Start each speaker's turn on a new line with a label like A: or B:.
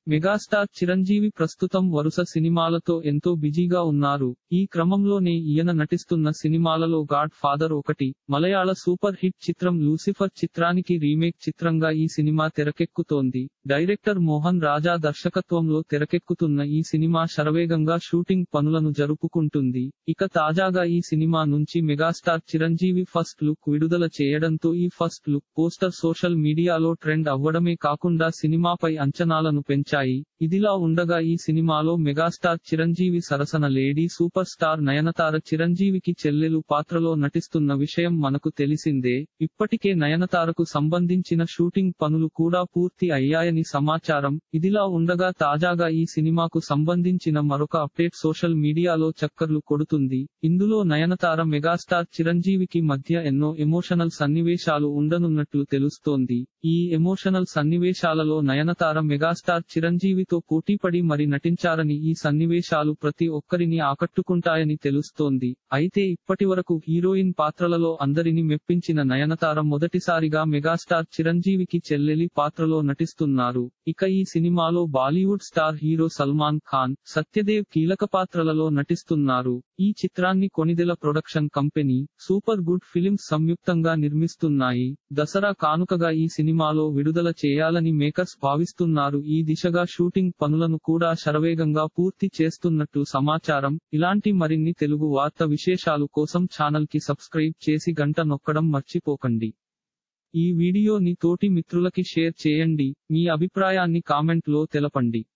A: megastar Chiranjeevi ప్రస్తుతం వరుస సినిమాలతో ఎంతో బిజీగా ఉన్నారు ఈ క్రమంలోనే ఈయన నటిస్తున్న సినిమాలలో గాడ్ ఫాదర్ ఒకటి మలయాళ సూపర్ హిట్ చిత్రం లూసిఫర్ చిత్రానికి రీమేక్ చిత్రంగా ఈ సినిమా తెరకెక్కుతోంది డైరెక్టర్ మోహన్ రాజా దర్శకత్వంలో తెరకెక్కుతున్న ఈ సినిమా శరవేగంగా షూటింగ్ పనులను జరుపుకుంటుంది ఇక తాజాగా ఈ సినిమా నుంచి మెగాస్టార్ చిరంజీవి ఫస్ట్ లుక్ విడుదల చేయడంతో ఈ first look poster social media trend అవ్వడమే కాకుండా సినిమాపై అంచనాలను పెంచాయి ఇదిలా ఉండగా ఈ సినిమాలో మెగాస్టార్ చిరంజీవి సరసన లేడీ సూపర్ స్టార్ నయనతార చిరంజీవికి చెల్లెలు పాత్రలో నటిస్తున్న విషయం మనకు తెలిసిందే ఇప్పటికే నయనతారకు సంబంధించిన షూటింగ్ పనులు కూడా పూర్తి అయ్యాయని సమాచారం ఇదిలా ఉండగా తాజాగా ఈ సినిమాకు సంబంధించిన మరొక అప్డేట్ సోషల్ మీడియాలో చక్కర్లు కొడుతుంది ఇందులో నయనతార మెగాస్టార్ చిరంజీవికి మధ్య ఎన్నో ఎమోషనల్ సన్నివేశాలు ఉండనున్నట్లు తెలుస్తోంది ఈ ఎమోషనల్ సన్నివేశాలలో నయనతార మెగాస్టార్ చిరంజీవితో పోటీపడి మరి నటించారని ఈ సన్నివేశాలు ప్రతి ఒక్కరిని ఆకట్టుకుంటాయని తెలుస్తోంది అయితే ఇప్పటివరకు హీరోయిన్ పాత్రలలో అందరిని మెప్పించిన నయనతార మొదటిసారిగా మెగాస్టార్ చిరంజీవికి చెల్లెలి పాత్రలో నటిస్తున్నారు ఇక ఈ సినిమాలో Bollywood star hero Salman Khan Satyadev కీలక పాత్రలలో నటిస్తున్నారు ఈ చిత్రాన్ని Konidela production company super good films సంయుక్తంగా నిర్మిస్తున్నాయి దసరా కానుకగా ఈ సినిమాలో విడుదల చేయాలని మేకర్స్ భావిస్తున్నారు ఈ దిశగా షూటింగ్ పనులను కూడా శరవేగంగా పూర్తి చేస్తున్నట్టు సమాచారం ఇలాంటి మరిన్ని తెలుగు వార్త విశేషాలు కోసం ఛానల్ కి సబ్స్క్రైబ్ చేసి గంట నొక్కడం మర్చిపోకండి ఈ వీడియోని తోటి మిత్రులకి షేర్ చేయండి మీ అభిప్రాయాన్ని కామెంట్ లో తెలపండి